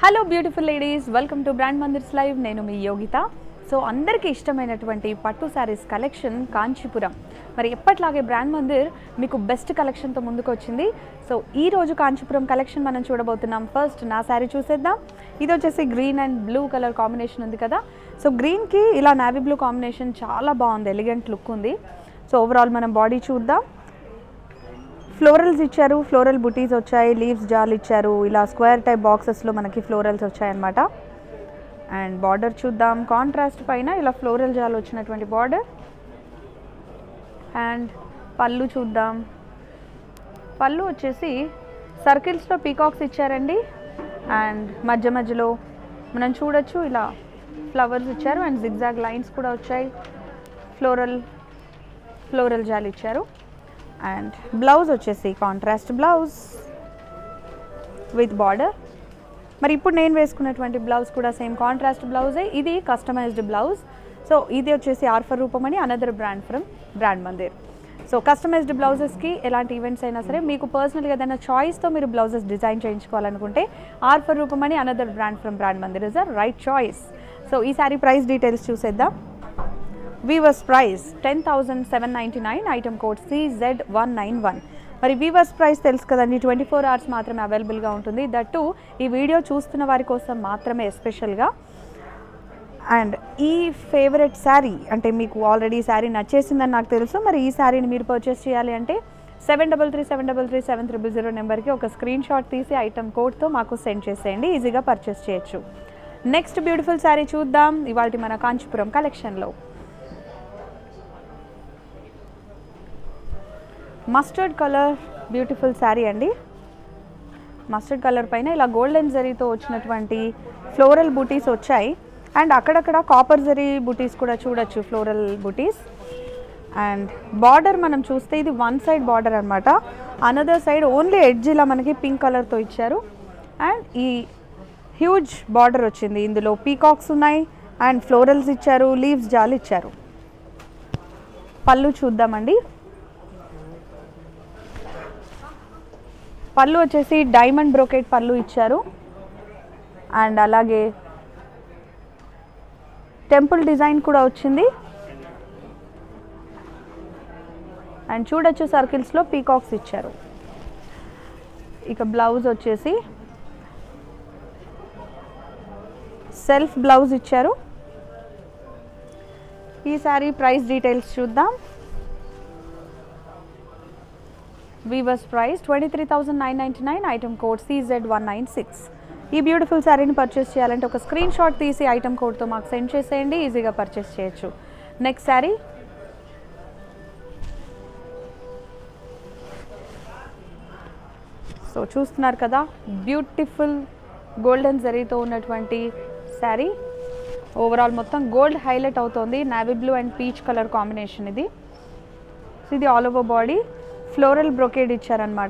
Hello beautiful ladies welcome to brand Mandirs live నేను మీ Yogita so అందరికీ ఇష్టమైనటువంటి పట్టు శారీస్ కలెక్షన్ కాంచీపురం మరి ఎప్పట్లాగే బ్రాండ్ మందిర్ మీకు బెస్ట్ కలెక్షన్తో ముందుకు వచ్చింది సో ఈ రోజు కాంచీపురం కలెక్షన్ మనం చూడబోతున్నాం ఫస్ట్ నా శారీ చూసేద్దాం ఇది వచ్చేసి green and blue colour combination ఉంది కదా సో గ్రీన్కి ఇలా నావీ బ్లూ కాంబినేషన్ చాలా బాగుంది ఎలిగెంట్ లుక్ ఉంది సో ఓవరాల్ మనం బాడీ చూద్దాం ఫ్లోరల్స్ ఇచ్చారు ఫ్లోరల్ బుటీస్ వచ్చాయి లీవ్స్ జాల్ ఇచ్చారు ఇలా స్క్వేర్ టైప్ బాక్సెస్లో మనకి ఫ్లోరల్స్ వచ్చాయన్నమాట అండ్ బార్డర్ చూద్దాం కాంట్రాస్ట్ పైన ఇలా ఫ్లోరల్ జాల్ వచ్చినటువంటి బార్డర్ అండ్ పళ్ళు చూద్దాం పళ్ళు వచ్చేసి సర్కిల్స్లో పీకాక్స్ ఇచ్చారండి అండ్ మధ్య మధ్యలో మనం చూడొచ్చు ఇలా ఫ్లవర్స్ ఇచ్చారు అండ్ జిగ్జాగ్ లైన్స్ కూడా వచ్చాయి ఫ్లోరల్ ఫ్లోరల్ జాల్ ఇచ్చారు అండ్ బ్లౌజ్ వచ్చేసి కాంట్రాస్ట్ బ్లౌజ్ విత్ బార్డర్ మరి ఇప్పుడు నేను వేసుకున్నటువంటి బ్లౌజ్ కూడా సేమ్ కాంట్రాస్ట్ బ్లౌజే ఇది కస్టమైజ్డ్ బ్లౌజ్ సో ఇది వచ్చేసి ఆర్ఫర్ రూపం అని another brand from brand Mandir so customised బ్లౌజెస్కి ఎలాంటి ఈవెంట్స్ అయినా సరే మీకు పర్సనల్గా ఏదైనా చాయిస్తో మీరు బ్లౌజెస్ డిజైన్ చేయించుకోవాలనుకుంటే ఆర్ఫర్ రూపం అని another brand from brand Mandir is a right choice so ఈ సారీ ప్రైస్ డీటెయిల్స్ చూసేద్దాం weavers price ten thousand seven ninety nine item code C Z one nine one మరి వీవర్స్ ప్రైస్ తెలుసు కదండి ట్వంటీ ఫోర్ అవర్స్ మాత్రమే అవైలబుల్గా ఉంటుంది that ఈ వీడియో చూస్తున్న వారి కోసం మాత్రమే ఎస్పెషల్గా అండ్ ఈ ఫేవరెట్ శారీ అంటే మీకు ఆల్రెడీ శారీ నచ్చేసిందని నాకు తెలుసు మరి ఈ శారీని మీరు పర్చేస్ చేయాలి అంటే seven double three seven double three seven triple zero నెంబర్కి ఒక స్క్రీన్ షాట్ తీసి ఐటమ్ కోడ్తో మాకు సెండ్ చేసేయండి ఈజీగా పర్చేస్ చేయొచ్చు నెక్స్ట్ బ్యూటిఫుల్ శారీ చూద్దాం ఇవాళ మన కాంచీపురం కలెక్షన్లో మస్టర్డ్ కలర్ బ్యూటిఫుల్ శారీ అండి మస్టర్డ్ కలర్ పైన ఇలా గోల్డెన్ జరీతో వచ్చినటువంటి ఫ్లోరల్ బూటీస్ వచ్చాయి అండ్ అక్కడక్కడ కాపర్ జరీ బూటీస్ కూడా చూడొచ్చు ఫ్లోరల్ బూటీస్ అండ్ బార్డర్ మనం చూస్తే ఇది వన్ సైడ్ బార్డర్ అనమాట అనదర్ సైడ్ ఓన్లీ ఎడ్జ్ ఇలా మనకి పింక్ కలర్తో ఇచ్చారు అండ్ ఈ హ్యూజ్ బార్డర్ వచ్చింది ఇందులో పీకాక్స్ ఉన్నాయి అండ్ ఫ్లోరల్స్ ఇచ్చారు లీవ్స్ జాల్ ఇచ్చారు పళ్ళు చూద్దామండి పళ్ళు వచ్చేసి డైమండ్ బ్రోకెట్ పళ్ళు ఇచ్చారు అండ్ అలాగే టెంపుల్ డిజైన్ కూడా వచ్చింది అండ్ చూడొచ్చు సర్కిల్స్లో పీకాక్స్ ఇచ్చారు ఇక బ్లౌజ్ వచ్చేసి సెల్ఫ్ బ్లౌజ్ ఇచ్చారు ఈ సారీ ప్రైస్ డీటెయిల్స్ చూద్దాం weavers price twenty three thousand nine ninety nine item code C Z one nine six ఈ బ్యూటిఫుల్ శారీని పర్చేస్ చేయాలంటే ఒక స్క్రీన్ షాట్ తీసి ఐటమ్ కోడ్తో మాకు సెండ్ చేసేయండి ఈజీగా పర్చేస్ చేయొచ్చు నెక్స్ట్ శారీ సో చూస్తున్నారు కదా బ్యూటిఫుల్ గోల్డెన్ జరీతో ఉన్నటువంటి శారీ ఓవరాల్ మొత్తం గోల్డ్ హైలైట్ అవుతోంది navy blue and peach colour combination ఇది సో ఇది all over body floral brocade ఇచ్చారనమాట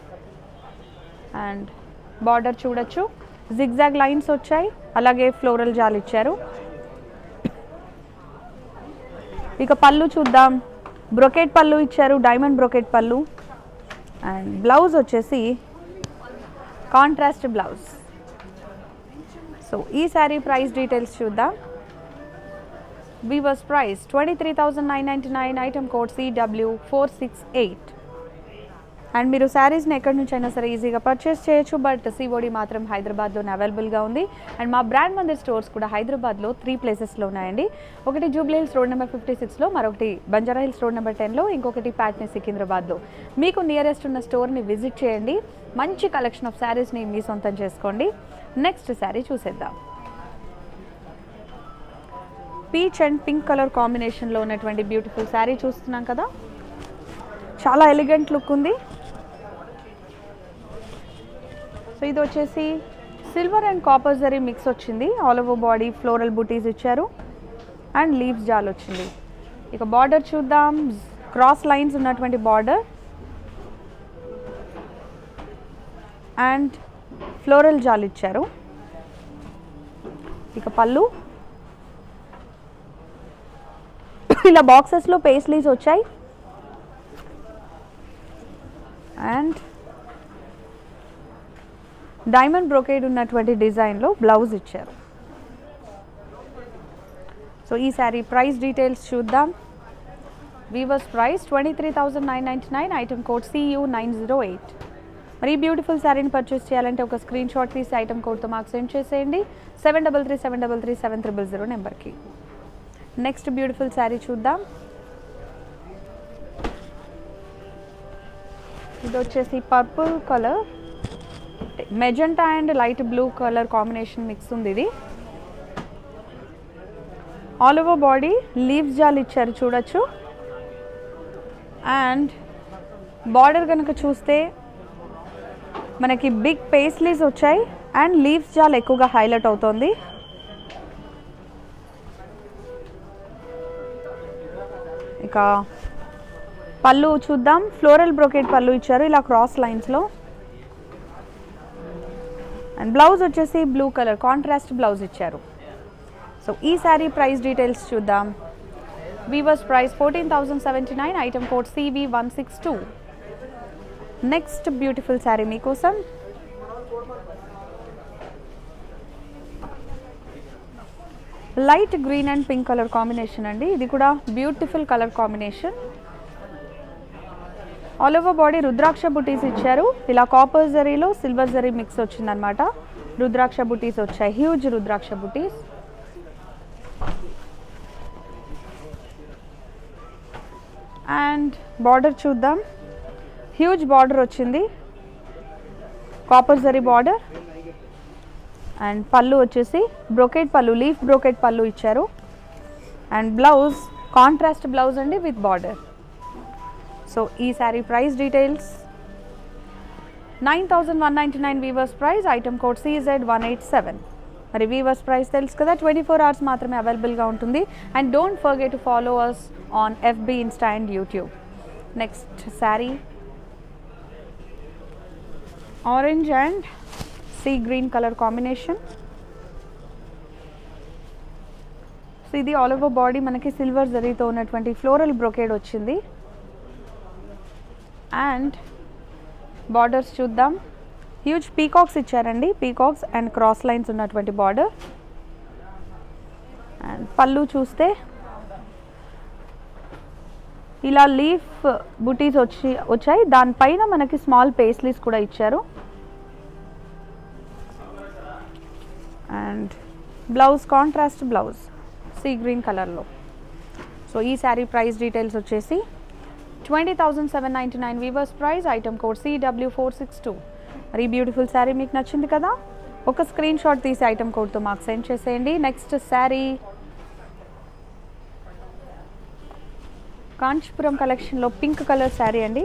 అండ్ బార్డర్ చూడొచ్చు జిగ్జాగ్ లైన్స్ వచ్చాయి అలాగే ఫ్లోరల్ జాల్ ఇచ్చారు ఇక పళ్ళు చూద్దాం బ్రొకెట్ పళ్ళు ఇచ్చారు డైమండ్ బ్రొకెట్ పళ్ళు అండ్ బ్లౌజ్ వచ్చేసి కాంట్రాస్ట్ బ్లౌజ్ సో ఈ శారీ ప్రైస్ డీటెయిల్స్ చూద్దాం weavers price twenty three thousand nine ninety nine item code C W four six eight and మీరు శారీస్ని ఎక్కడి నుంచి అయినా సరే ఈజీగా పర్చేస్ చేయొచ్చు బట్ సిఓడి మాత్రం హైదరాబాద్లోనే అవైలబుల్గా ఉంది అండ్ మా బ్రాండ్ మందిర్ స్టోర్స్ కూడా హైదరాబాద్లో త్రీ ప్లేసెస్లో ఉన్నాయండి ఒకటి Jubilee Hills road number fifty సిక్స్లో మరొకటి బంజారా హిల్స్ రోడ్ నెంబర్ టెన్లో ఇంకొకటి ప్యాట్నీ సికింద్రాబాద్లో మీకు నియరెస్ట్ ఉన్న స్టోర్ని విజిట్ చేయండి మంచి కలెక్షన్ ఆఫ్ శారీస్ని మీ సొంతం చేసుకోండి నెక్స్ట్ శారీ చూసేద్దాం పీచ్ అండ్ పింక్ కలర్ కాంబినేషన్లో ఉన్నటువంటి బ్యూటిఫుల్ శారీ చూస్తున్నాం కదా చాలా ఎలిగెంట్ లుక్ ఉంది సో ఇది వచ్చేసి silver and copper zari mix వచ్చింది ఆల్ ఓవర్ బాడీ ఫ్లోరల్ బుటీస్ ఇచ్చారు అండ్ లీవ్స్ జాల్ వచ్చింది ఇక బార్డర్ చూద్దాం క్రాస్ లైన్స్ ఉన్నటువంటి బార్డర్ అండ్ ఫ్లోరల్ జాల్ ఇచ్చారు ఇక పళ్ళు ఇలా బాక్సెస్లో పేస్లీస్ వచ్చాయి అండ్ డైమండ్ బ్రొకేడ్ ఉన్నటువంటి డిజైన్లో బ్లౌజ్ ఇచ్చారు సో ఈ శారీ ప్రైస్ డీటెయిల్స్ చూద్దాం weavers price twenty three thousand nine ninety nine item code C U nine zero eight మరి ఈ బ్యూటిఫుల్ శారీని పర్చేస్ చేయాలంటే ఒక స్క్రీన్ షాట్ తీసి ఐటమ్ కోడ్తో మాకు సెండ్ చేసేయండి seven double three seven double three seven triple zero నెంబర్కి నెక్స్ట్ బ్యూటిఫుల్ శారీ చూద్దాం ఇది వచ్చేసి purple colour magenta and light blue colour combination mix ఉంది ఇది ఆల్ ఓవర్ బాడీ లీవ్స్ జాల్ ఇచ్చారు చూడొచ్చు అండ్ బార్డర్ కనుక చూస్తే మనకి బిగ్ పేస్లీస్ వచ్చాయి అండ్ లీవ్స్ చాలా ఎక్కువగా హైలైట్ అవుతుంది ఇక పళ్ళు చూద్దాం ఫ్లోరల్ బ్రోకెట్ పళ్ళు ఇచ్చారు ఇలా క్రాస్ లైన్స్లో అండ్ బ్లౌజ్ వచ్చేసి బ్లూ కలర్ కాంట్రాస్ట్ బ్లౌజ్ ఇచ్చారు సో ఈ శారీ ప్రైస్ డీటెయిల్స్ చూద్దాం weavers price fourteen thousand seventy nine item code C V one six two next beautiful sari మీకోసం light green and pink colour combination అండి ఇది కూడా beautiful colour combination all over body rudraksha butis ఇచ్చారు ఇలా copper జరీలో సిల్వర్ జరీ మిక్స్ వచ్చిందనమాట రుద్రాక్ష బుటీస్ వచ్చాయి huge rudraksha butis and border చూద్దాం హ్యూజ్ బార్డర్ వచ్చింది కాపర్ జరీ బార్డర్ అండ్ పళ్ళు వచ్చేసి బ్రోకెట్ పళ్ళు లీఫ్ బ్రోకెట్ పళ్ళు ఇచ్చారు అండ్ బ్లౌజ్ కాంట్రాస్ట్ బ్లౌజ్ అండి విత్ బార్డర్ సో ఈ sari price details nine thousand one ninety nine weavers price item code C Z one eight seven మరి వీవర్స్ ప్రైస్ తెలుసు కదా ట్వంటీ ఫోర్ అవర్స్ మాత్రమే అవైలబుల్గా ఉంటుంది and don't forget to follow us on FB Insta and YouTube next sari orange and sea green colour combination so ఇది all over body మనకి silver జరీతో ఉన్నటువంటి ఫ్లోరల్ బ్రొకేడ్ వచ్చింది అండ్ బార్డర్స్ చూద్దాం హ్యూజ్ పీకాక్స్ ఇచ్చారండి పీకాక్స్ అండ్ క్రాస్ లైన్స్ ఉన్నటువంటి border and పళ్ళు చూస్తే ఇలా లీఫ్ బుటీస్ వచ్చి వచ్చాయి దానిపైన మనకి స్మాల్ పేస్లీస్ కూడా ఇచ్చారు and blouse contrast blouse sea green కలర్లో సో ఈ శారీ ప్రైస్ డీటెయిల్స్ వచ్చేసి twenty thousand seven ninety nine weavers price item code C W four six two మరి ఈ బ్యూటిఫుల్ శారీ మీకు నచ్చింది కదా ఒక స్క్రీన్ షాట్ తీసి ఐటమ్ కోడ్తో మాకు సెండ్ చేసేయండి నెక్స్ట్ శారీ కాంచీపురం కలెక్షన్లో పింక్ కలర్ శారీ అండి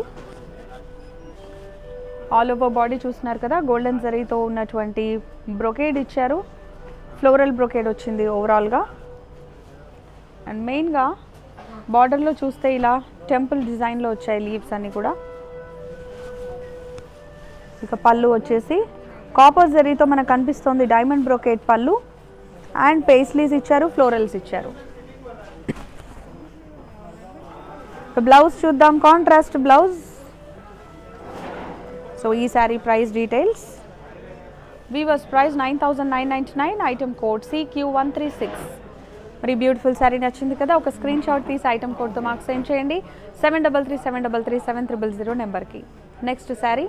ఆల్ ఓవర్ బాడీ చూస్తున్నారు కదా గోల్డెన్ జరీతో ఉన్నటువంటి బ్రొకేడ్ ఇచ్చారు ఫ్లోరల్ బ్రొకేడ్ వచ్చింది ఓవరాల్గా అండ్ మెయిన్గా బార్డర్లో చూస్తే ఇలా టెంపుల్ డిజైన్లో వచ్చాయి లీవ్స్ అన్నీ కూడా ఇక పళ్ళు వచ్చేసి కాపర్ జరీతో మనకు కనిపిస్తుంది డైమండ్ బ్రొకేట్ పళ్ళు అండ్ పేస్లీస్ ఇచ్చారు ఫ్లోరల్స్ ఇచ్చారు బ్లౌజ్ చూద్దాం కాంట్రాస్ట్ బ్లౌజ్ సో ఈ sari price details weavers price nine thousand nine ninety nine item code C Q one three six మరి బ్యూటిఫుల్ శారీ నచ్చింది కదా ఒక స్క్రీన్ షాట్ తీసి ఐటమ్ కోడ్తో మాకు సెండ్ చేయండి seven double three seven double three seven triple zero నెంబర్కి next sari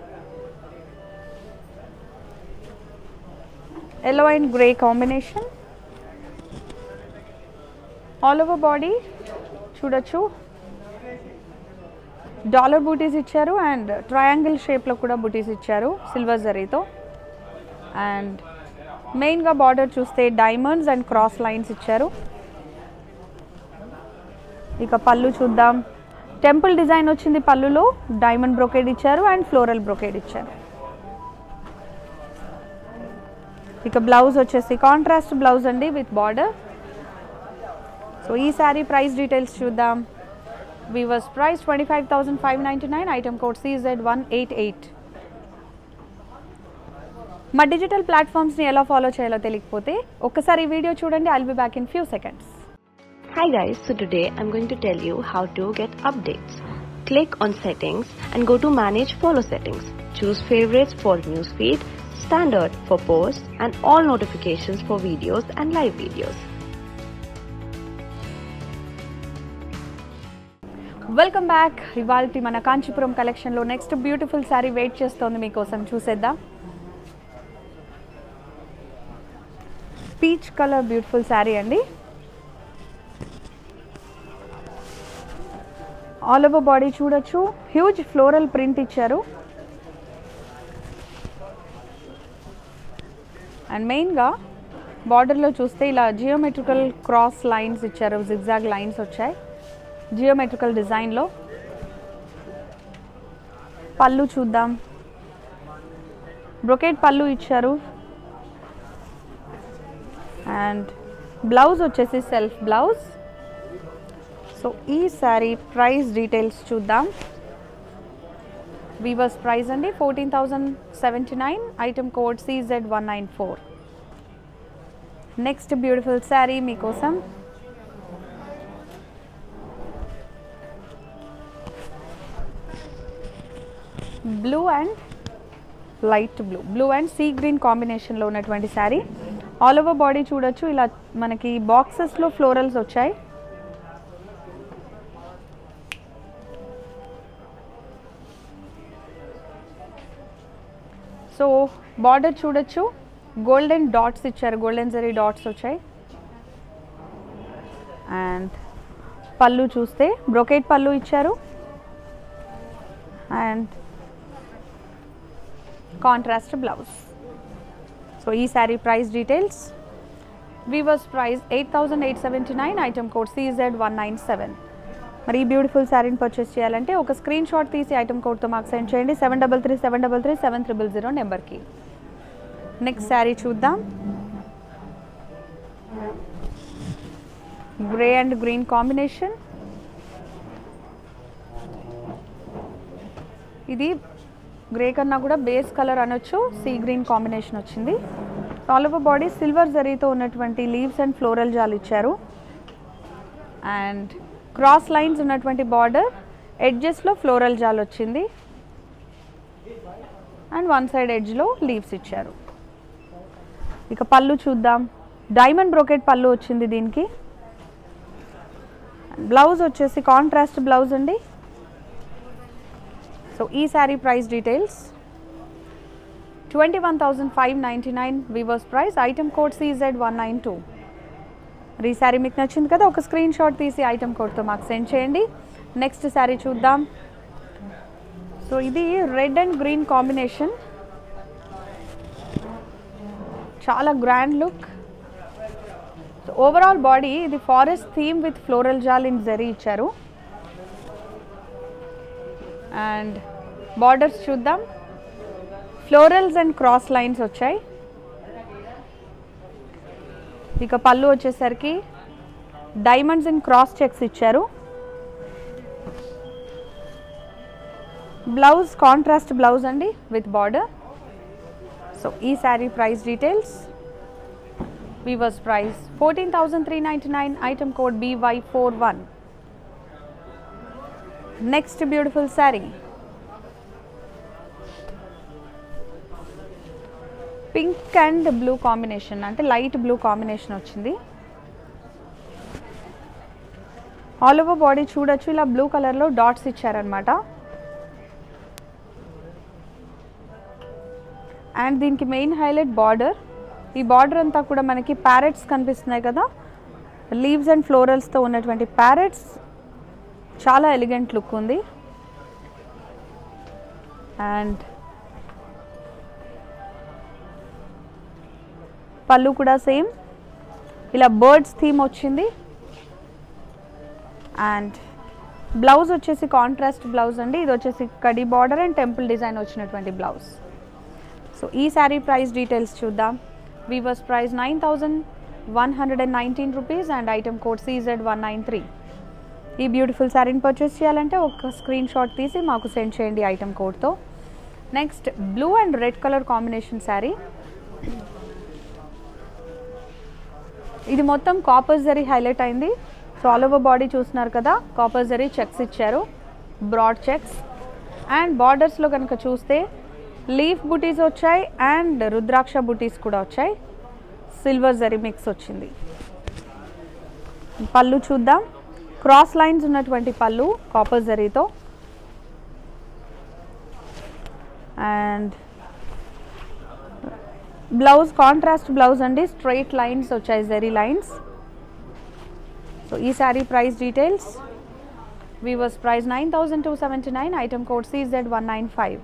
yellow and grey combination all over body చూడొచ్చు డాలర్ బూటీస్ ఇచ్చారు అండ్ ట్రయాంగిల్ షేప్లో కూడా బూటీస్ ఇచ్చారు సిల్వర్ జరీతో అండ్ మెయిన్గా బార్డర్ చూస్తే డైమండ్స్ అండ్ క్రాస్ లైన్స్ ఇచ్చారు ఇక పళ్ళు చూద్దాం టెంపుల్ డిజైన్ వచ్చింది పళ్ళులో డైమండ్ బ్రొకేడ్ ఇచ్చారు అండ్ ఫ్లోరల్ బ్రొకేడ్ ఇచ్చారు ఇక బ్లౌజ్ వచ్చేసి కాంట్రాస్ట్ బ్లౌజ్ అండి విత్ బార్డర్ సో ఈ శారీ ప్రైస్ డీటెయిల్స్ చూద్దాం weavers price twenty five thousand five ninety nine item code C Z one eight eight మా డిజిటల్ ప్లాట్ఫామ్స్ని ఎలా ఫాలో చేయాలో తెలియకపోతే ఒక్కసారి ఈ వీడియో చూడండి I'll be back in few seconds Hi guys, so today I'm going to tell you how to get updates. Click on settings and go to manage follow settings. Choose favorites for newsfeed, standard for posts and all notifications for videos and live videos. Welcome back ఇవాళ మన కాంచీపురం కలెక్షన్లో next beautiful sari wait చేస్తోంది మీకోసం చూసేద్దాం peach colour beautiful sari అండి all over body చూడొచ్చు huge floral print ఇచ్చారు and మెయిన్గా బార్డర్లో చూస్తే ఇలా జియోమెట్రికల్ క్రాస్ లైన్స్ ఇచ్చారు జిగ్జాగ్ లైన్స్ వచ్చాయి జియోమెట్రికల్ డిజైన్లో పళ్ళు చూద్దాం బ్రొకేట్ పళ్ళు ఇచ్చారు అండ్ బ్లౌజ్ వచ్చేసి సెల్ఫ్ బ్లౌజ్ సో ఈ శారీ ప్రైస్ డీటెయిల్స్ చూద్దాం వీవర్స్ ప్రైస్ అండి fourteen thousand seventy nine item code C Z one nine four next beautiful sari మీకోసం blue and light blue blue and sea green కాంబినేషన్లో ఉన్నటువంటి శారీ ఆల్ ఓవర్ బాడీ చూడొచ్చు ఇలా మనకి బాక్సెస్లో ఫ్లోరల్స్ వచ్చాయి సో బార్డర్ చూడొచ్చు గోల్డెన్ డాట్స్ ఇచ్చారు గోల్డెన్ జరీ డాట్స్ వచ్చాయి అండ్ పళ్ళు చూస్తే బ్రొకేట్ పళ్ళు ఇచ్చారు అండ్ కాంట్రాస్ట్ బ్లౌజ్ సో ఈ sari price details weavers price eight thousand eight seventy nine item code C Z one nine seven మరి ఈ బ్యూటిఫుల్ శారీని పర్చేస్ చేయాలంటే ఒక స్క్రీన్ షాట్ తీసి ఐటమ్ కోడ్తో మాకు సెండ్ చేయండి seven double three seven double three seven triple zero నెంబర్కి నెక్స్ట్ శారీ చూద్దాం గ్రే అండ్ గ్రీన్ కాంబినేషన్ ఇది గ్రే కన్నా కూడా బేస్ కలర్ అనొచ్చు సీ గ్రీన్ కాంబినేషన్ వచ్చింది ఆల్ ఓవర్ బాడీ సిల్వర్ జరీతో ఉన్నటువంటి లీవ్స్ అండ్ ఫ్లోరల్ జాల్ ఇచ్చారు అండ్ క్రాస్ లైన్స్ ఉన్నటువంటి బార్డర్ ఎడ్జెస్లో ఫ్లోరల్ జాల్ వచ్చింది అండ్ వన్ సైడ్ ఎడ్జ్లో లీవ్స్ ఇచ్చారు ఇక పళ్ళు చూద్దాం డైమండ్ బ్రోకెట్ పళ్ళు వచ్చింది దీనికి బ్లౌజ్ వచ్చేసి కాంట్రాస్ట్ బ్లౌజ్ అండి సో ఈ sari price details twenty one thousand five ninety nine weavers price item code C Z one nine two మరి ఈ శారీ మీకు నచ్చింది కదా ఒక స్క్రీన్ షాట్ తీసి ఐటమ్ కోడ్తో మాకు సెండ్ చేయండి నెక్స్ట్ శారీ చూద్దాం సో ఇది రెడ్ అండ్ గ్రీన్ కాంబినేషన్ చాలా grand look so overall body ఇది ఫారెస్ట్ థీమ్ విత్ ఫ్లోరల్ జాల్ ఇన్ జరీ ఇచ్చారు అండ్ బార్డర్స్ చూద్దాం ఫ్లోరల్స్ అండ్ క్రాస్ లైన్స్ వచ్చాయి ఇక పళ్ళు వచ్చేసరికి డైమండ్స్ అండ్ క్రాస్ చెక్స్ ఇచ్చారు బ్లౌజ్ కాంట్రాస్ట్ బ్లౌజ్ అండి విత్ బార్డర్ సో ఈ sari price details weavers price fourteen thousand three ninety nine item code B Y four one next beautiful sari pink and blue combination అంటే light blue combination వచ్చింది all over body చూడొచ్చు ఇలా blue కలర్లో dots ఇచ్చారనమాట and దీనికి main highlight border ఈ border అంతా కూడా మనకి ప్యారెట్స్ కనిపిస్తున్నాయి కదా లీవ్స్ అండ్ ఫ్లోరల్స్తో ఉన్నటువంటి ప్యారెట్స్ చాలా ఎలిగెంట్ లుక్ ఉంది అండ్ పళ్ళు కూడా సేమ్ ఇలా బర్డ్స్ థీమ్ వచ్చింది అండ్ బ్లౌజ్ వచ్చేసి కాంట్రాస్ట్ బ్లౌజ్ అండి ఇది వచ్చేసి కడి బార్డర్ అండ్ టెంపుల్ డిజైన్ వచ్చినటువంటి బ్లౌజ్ సో ఈ శారీ ప్రైస్ డీటెయిల్స్ చూద్దాం weavers price nine thousand one hundred and nineteen rupees and item code C Z one nine three ఈ బ్యూటిఫుల్ శారీని పర్చేస్ చేయాలంటే ఒక స్క్రీన్ షాట్ తీసి మాకు సెండ్ చేయండి ఐటమ్ కోడ్తో next blue and red colour combination sari ఇది మొత్తం కాపర్ జరీ హైలైట్ అయింది సో ఆల్ ఓవర్ బాడీ చూస్తున్నారు కదా కాపర్ జరీ చెక్స్ ఇచ్చారు బ్రాడ్ చెక్స్ అండ్ బార్డర్స్లో కనుక చూస్తే లీఫ్ బుటీస్ వచ్చాయి అండ్ రుద్రాక్ష బుటీస్ కూడా వచ్చాయి సిల్వర్ జరీ మిక్స్ వచ్చింది పళ్ళు చూద్దాం క్రాస్ లైన్స్ ఉన్నటువంటి పళ్ళు కాపర్ జరీతో అండ్ బ్లౌజ్ కాంట్రాస్ట్ బ్లౌజ్ అండి స్ట్రైట్ లైన్స్ వచ్చాయి జరీ లైన్స్ సో ఈ sari price details weavers price nine thousand two seventy nine item code C Z one nine five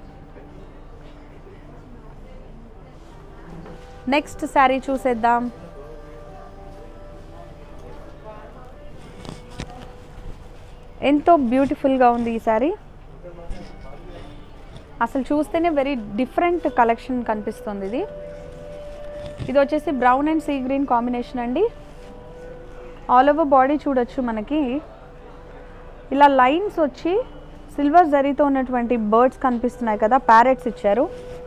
next sari చూసేద్దాం ఎంతో బ్యూటిఫుల్గా ఉంది ఈ శారీ అసలు చూస్తేనే వెరీ డిఫరెంట్ కలెక్షన్ కనిపిస్తుంది ఇది ఇది వచ్చేసి brown and sea green combination అండి ఆల్ ఓవర్ బాడీ చూడొచ్చు మనకి ఇలా లైన్స్ వచ్చి సిల్వర్ జరీతో ఉన్నటువంటి బర్డ్స్ కనిపిస్తున్నాయి కదా ప్యారెట్స్ ఇచ్చారు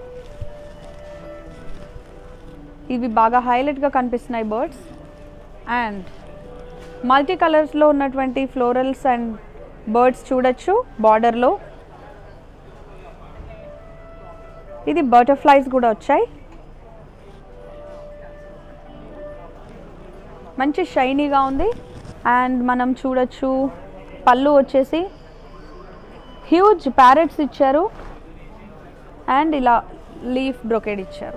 ఇవి బాగా హైలైట్గా కనిపిస్తున్నాయి బర్డ్స్ అండ్ మల్టీ కలర్స్లో ఉన్నటువంటి ఫ్లోరల్స్ అండ్ బర్డ్స్ చూడొచ్చు బార్డర్లో ఇది బటర్ఫ్లైస్ కూడా వచ్చాయి మంచి షైనీగా ఉంది అండ్ మనం చూడొచ్చు పళ్ళు వచ్చేసి హ్యూజ్ ప్యారెట్స్ ఇచ్చారు అండ్ ఇలా లీఫ్ బ్రొకేడ్ ఇచ్చారు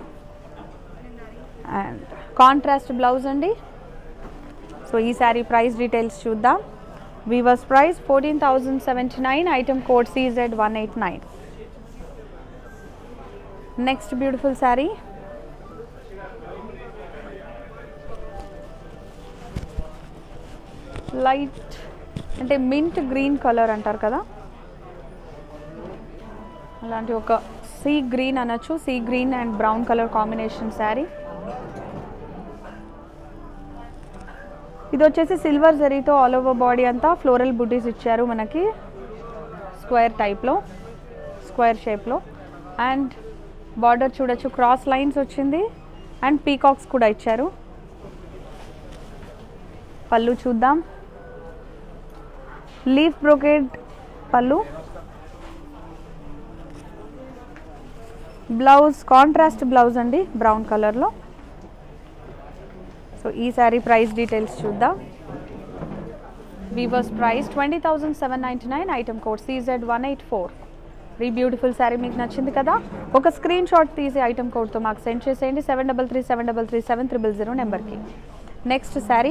అండ్ కాంట్రాస్ట్ బ్లౌజ్ అండి సో ఈ శారీ ప్రైస్ డీటెయిల్స్ చూద్దాం weavers price fourteen thousand seventy nine item code C Z one eight nine next beautiful sari light అంటే మింట్ గ్రీన్ కలర్ అంటారు కదా అలాంటి ఒక సీ గ్రీన్ అనొచ్చు sea green and brown colour combination sari ఇది వచ్చేసి సిల్వర్ జరీతో ఆల్ ఓవర్ బాడీ అంతా ఫ్లోరల్ బుటీస్ ఇచ్చారు మనకి స్క్వేర్ టైప్లో స్క్వేర్ షేప్లో అండ్ బార్డర్ చూడొచ్చు క్రాస్ లైన్స్ వచ్చింది అండ్ పీకాక్స్ కూడా ఇచ్చారు పళ్ళు చూద్దాం leaf brocade pallu blouse contrast blouse అండి బ్రౌన్ కలర్లో సో ఈ శారీ ప్రైస్ డీటెయిల్స్ చూద్దాం weavers price twenty thousand seven ninety nine item code C Z one eight four ఈ బ్యూటిఫుల్ శారీ మీకు నచ్చింది కదా ఒక స్క్రీన్ షాట్ తీసి ఐటమ్ కోడ్తో మాకు సెండ్ చేసేయండి seven double three seven double three seven triple zero నెంబర్కి నెక్స్ట్ శారీ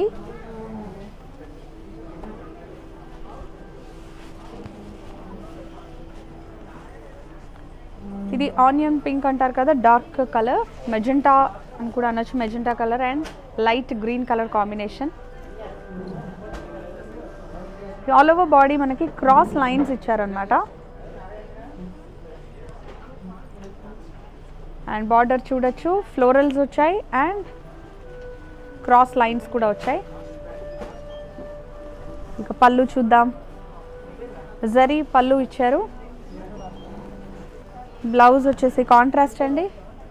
ఇది ఆనియన్ పింక్ అంటారు కదా డార్క్ కలర్ మెజెంటా అని కూడా అనొచ్చు magenta colour and light green colour combination all over body మనకి క్రాస్ లైన్స్ ఇచ్చారనమాట అండ్ బార్డర్ చూడొచ్చు ఫ్లోరల్స్ వచ్చాయి అండ్ క్రాస్ లైన్స్ కూడా వచ్చాయి ఇక పళ్ళు చూద్దాం జరీ పళ్ళు ఇచ్చారు బ్లౌజ్ వచ్చేసి కాంట్రాస్ట్ అండి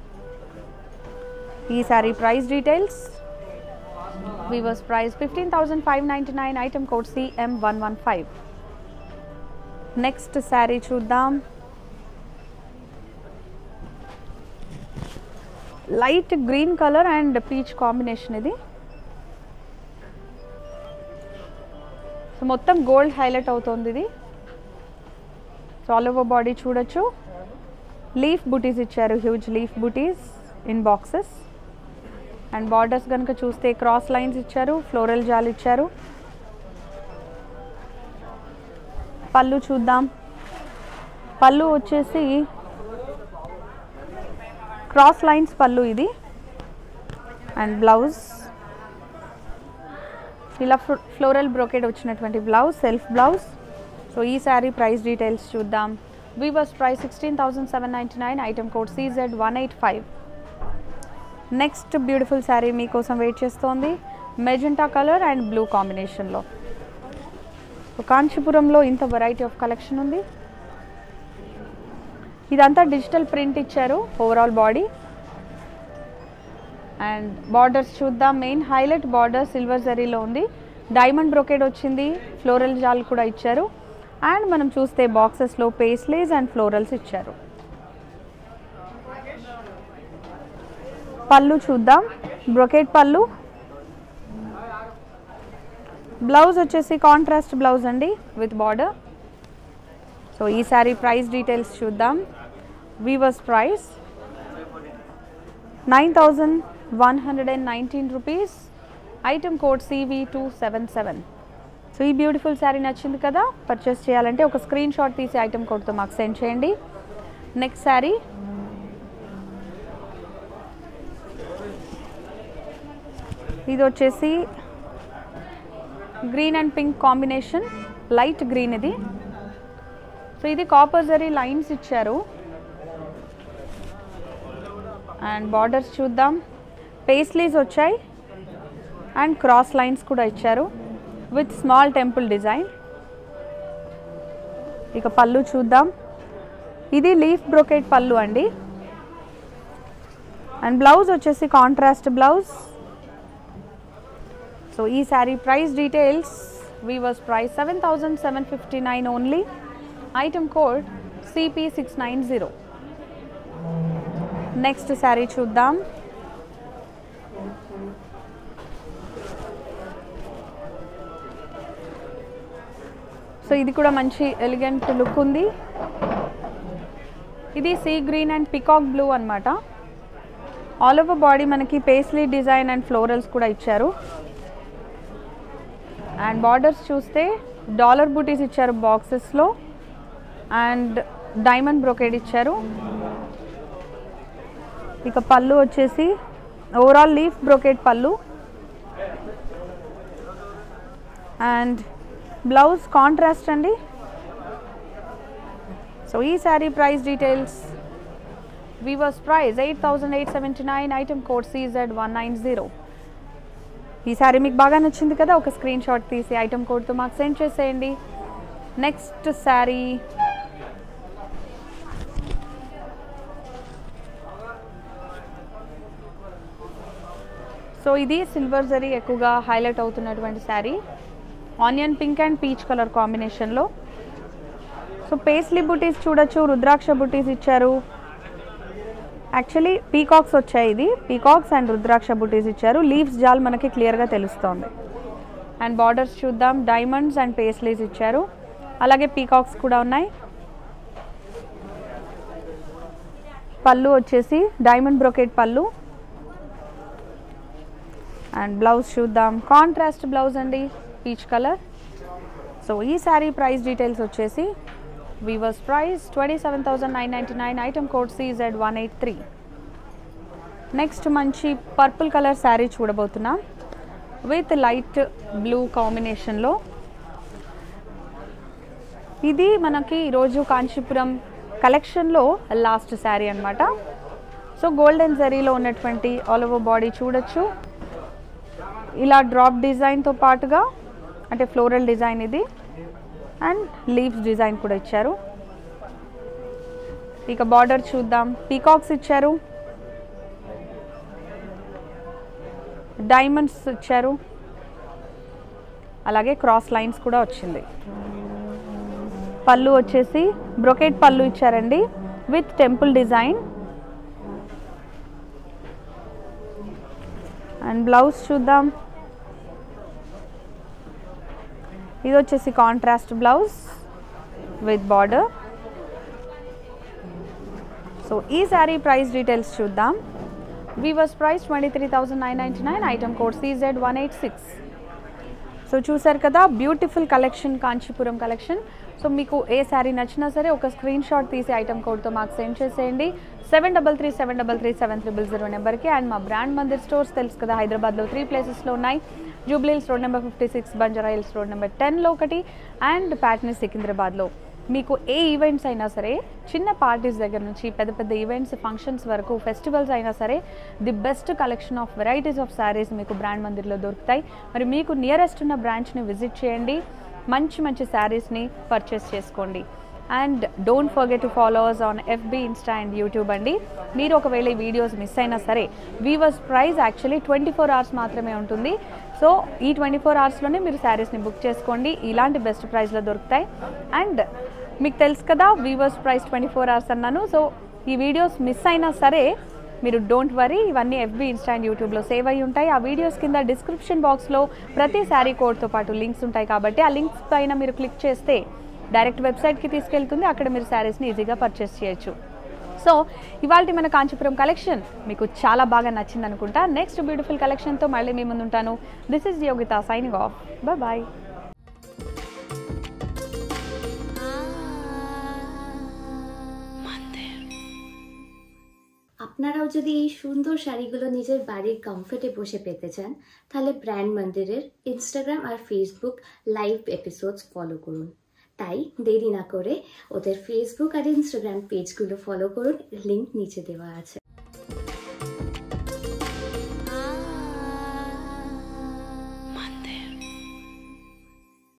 ఈ sari price details weavers price fifteen thousand five ninety nine item code C M one one five next sari చూద్దాం light green colour and peach combination ఇది సో మొత్తం గోల్డ్ హైలైట్ అవుతుంది ఇది సో ఆల్ ఓవర్ బాడీ చూడొచ్చు leaf బుటీస్ ఇచ్చారు హ్యూజ్ లీఫ్ బుటీస్ in boxes and borders కనుక చూస్తే క్రాస్ లైన్స్ ఇచ్చారు ఫ్లోరల్ జాల్ ఇచ్చారు పళ్ళు చూద్దాం పళ్ళు వచ్చేసి క్రాస్ లైన్స్ పళ్ళు ఇది అండ్ బ్లౌజ్ ఇలా ఫ్లోరల్ బ్రోకెడ్ వచ్చినటువంటి బ్లౌజ్ సెల్ఫ్ బ్లౌజ్ సో ఈ శారీ ప్రైస్ డీటెయిల్స్ చూద్దాం weavers price sixteen thousand seven ninety nine item code C Z one eight five next beautiful sari మీకోసం వెయిట్ చేస్తోంది మెజెంటా కలర్ అండ్ బ్లూ కాంబినేషన్లో కాంచీపురంలో ఇంత వెరైటీ ఆఫ్ కలెక్షన్ ఉంది ఇదంతా డిజిటల్ ప్రింట్ ఇచ్చారు ఓవరాల్ బాడీ అండ్ బార్డర్స్ చూద్దాం మెయిన్ హైలైట్ బార్డర్ సిల్వర్ జరీలో ఉంది డైమండ్ బ్రొకేడ్ వచ్చింది ఫ్లోరల్ జాల్ కూడా ఇచ్చారు అండ్ మనం చూస్తే బాక్సెస్లో పేస్లేస్ అండ్ ఫ్లోరల్స్ ఇచ్చారు పళ్ళు చూద్దాం బ్రొకెట్ పళ్ళు బ్లౌజ్ వచ్చేసి కాంట్రాస్ట్ బ్లౌజ్ అండి విత్ బార్డర్ సో ఈ శారీ ప్రైస్ డీటెయిల్స్ చూద్దాం weavers price nine thousand one hundred and nineteen rupees item code C V two seven seven so ఈ బ్యూటిఫుల్ శారీ నచ్చింది కదా పర్చేస్ చేయాలంటే ఒక స్క్రీన్ షాట్ తీసి ఐటమ్ కోడ్తో మాకు సెండ్ చేయండి నెక్స్ట్ శారీ ఇది వచ్చేసి green and pink combination light green ఇది సో ఇది కాపర్ జరీ లైన్స్ ఇచ్చారు అండ్ బార్డర్స్ చూద్దాం పేస్లీస్ వచ్చాయి అండ్ క్రాస్ లైన్స్ కూడా ఇచ్చారు విత్ స్మాల్ టెంపుల్ డిజైన్ ఇక పళ్ళు చూద్దాం ఇది లీఫ్ బ్రోకెట్ పళ్ళు అండి అండ్ బ్లౌజ్ వచ్చేసి కాంట్రాస్ట్ బ్లౌజ్ సో ఈ sari price details weavers price seven thousand seven fifty nine only item code C P six nine zero next sari చూద్దాం సో ఇది కూడా మంచి ఎలిగెంట్ లుక్ ఉంది ఇది sea green and peacock blue అన్నమాట ఆల్ ఓవర్ బాడీ మనకి paisley design and florals కూడా ఇచ్చారు అండ్ బార్డర్స్ చూస్తే డాలర్ బూటీస్ ఇచ్చారు బాక్సెస్లో అండ్ డైమండ్ బ్రోకేడ్ ఇచ్చారు ఇక పళ్ళు వచ్చేసి overall leaf brocade pallu and blouse contrast అండి సో ఈ sari price details weavers price eight thousand eight seventy nine item code C Z one nine zero ఈ శారీ మీకు బాగా నచ్చింది కదా ఒక స్క్రీన్ షాట్ తీసి ఐటమ్ కోడ్తో మాకు సెండ్ చేసేయండి నెక్స్ట్ శారీ సో ఇది సిల్వర్ జరీ ఎక్కువగా హైలైట్ అవుతున్నటువంటి sari onion pink and peach colour కాంబినేషన్లో సో పేస్లీ బుటీస్ చూడొచ్చు రుద్రాక్ష బుటీస్ ఇచ్చారు యాక్చువల్లీ పీకాక్స్ వచ్చాయి ఇది పీకాక్స్ అండ్ రుద్రాక్ష బుటీస్ ఇచ్చారు లీవ్స్ జాల్ మనకి క్లియర్గా తెలుస్తోంది అండ్ బార్డర్స్ చూద్దాం డైమండ్స్ అండ్ పేస్లీస్ ఇచ్చారు అలాగే పీకాక్స్ కూడా ఉన్నాయి పళ్ళు వచ్చేసి డైమండ్ బ్రొకెట్ పళ్ళు అండ్ బ్లౌజ్ చూద్దాం కాంట్రాస్ట్ బ్లౌజ్ అండి పీచ్ కలర్ సో ఈ శారీ ప్రైస్ డీటెయిల్స్ వచ్చేసి weavers price twenty seven thousand nine ninety nine item code C Z one eight three next మంచి పర్పుల్ కలర్ శారీ చూడబోతున్నాం విత్ లైట్ బ్లూ కాంబినేషన్లో ఇది మనకి ఈరోజు కాంచీపురం కలెక్షన్లో లాస్ట్ శారీ అన్నమాట సో గోల్డెన్ జరీలో ఉన్నటువంటి ఆల్ ఓవర్ బాడీ చూడొచ్చు ఇలా డ్రాప్ డిజైన్తో పాటుగా అంటే ఫ్లోరల్ డిజైన్ ఇది అండ్ లీవ్స్ డిజైన్ కూడా ఇచ్చారు ఇక బార్డర్ చూద్దాం పీకాక్స్ ఇచ్చారు డైమండ్స్ ఇచ్చారు అలాగే క్రాస్ లైన్స్ కూడా వచ్చింది పళ్ళు వచ్చేసి బ్రొకెట్ పళ్ళు ఇచ్చారండి with temple design and blouse చూద్దాం ఇది వచ్చేసి contrast blouse with border so ఈ శారీ ప్రైస్ డీటెయిల్స్ చూద్దాం weavers price twenty three thousand nine ninety nine item code C Z one eight six so చూసారు కదా beautiful collection Kanchipuram collection so మీకు ఏ శారీ నచ్చినా సరే ఒక స్క్రీన్ షాట్ తీసి ఐటమ్ కోడ్తో మాకు సెండ్ చేసేయండి seven double three seven double three seven triple zero నెంబర్కి అండ్ మా బ్రాండ్ మందిర్ స్టోర్స్ తెలుసు కదా హైదరాబాద్లో త్రీ ప్లేసెస్లో ఉన్నాయి Jubilee Hills road number fifty six Banjara Hills road number టెన్లో ఒకటి అండ్ ప్యాట్నీ సికింద్రాబాద్లో మీకు ఏ ఈవెంట్స్ అయినా సరే చిన్న పార్టీస్ దగ్గర నుంచి పెద్ద పెద్ద ఈవెంట్స్ ఫంక్షన్స్ వరకు ఫెస్టివల్స్ అయినా సరే the best collection of varieties of saris మీకు బ్రాండ్ మందిర్లో దొరుకుతాయి మరి మీకు నియరెస్ట్ ఉన్న బ్రాంచ్ని విజిట్ చేయండి మంచి మంచి శారీస్ని పర్చేస్ చేసుకోండి and don't forget to followers on FB Insta and YouTube అండి మీరు ఒకవేళ ఈ వీడియోస్ మిస్ అయినా సరే weavers price actually twenty four hours మాత్రమే ఉంటుంది సో ఈ ట్వంటీ ఫోర్ అవర్స్లోనే మీరు శారీస్ని బుక్ చేసుకోండి ఇలాంటి బెస్ట్ ప్రైస్లో దొరుకుతాయి అండ్ మీకు తెలుసు కదా weavers price twenty four hours అన్నాను సో ఈ వీడియోస్ మిస్ అయినా సరే మీరు డోంట్ వరీ ఇవన్నీ ఎఫ్బీ ఇన్స్టా అండ్ యూట్యూబ్లో సేవ్ అయి ఉంటాయి ఆ వీడియోస్ కింద డిస్క్రిప్షన్ బాక్స్లో ప్రతి శారీ కోడ్తో పాటు లింక్స్ ఉంటాయి కాబట్టి ఆ లింక్స్ పైన మీరు క్లిక్ చేస్తే డైరెక్ట్ వెబ్సైట్కి తీసుకెళ్తుంది అక్కడ మీరు శారీస్ని ఈజీగా పర్చేస్ చేయొచ్చు సో ఇవాళ మన కాంచీపురం కలెక్షన్ మీకు చాలా బాగా నచ్చింది అనుకుంటా నెక్స్ట్ బ్యూటిఫుల్ కలెక్షన్తో మళ్ళీ మీ ముందు ఉంటాను this is Yogita signing off bye bye আপনারাও যদি এই সুন্দর শাড়িগুলো নিজের বাড়ির কমফর্টে বসে পেতে চান তাহলে ব্র্যান্ড মন্দিরের ইনস্টাগ্রাম আর ফেসবুক লাইভ এপিসোডস ফলো করুন তাই দেরি না করে ওদের ফেসবুক আর ইনস্টাগ্রাম পেজগুলো ফলো করুন লিংক নিচে দেওয়া আছে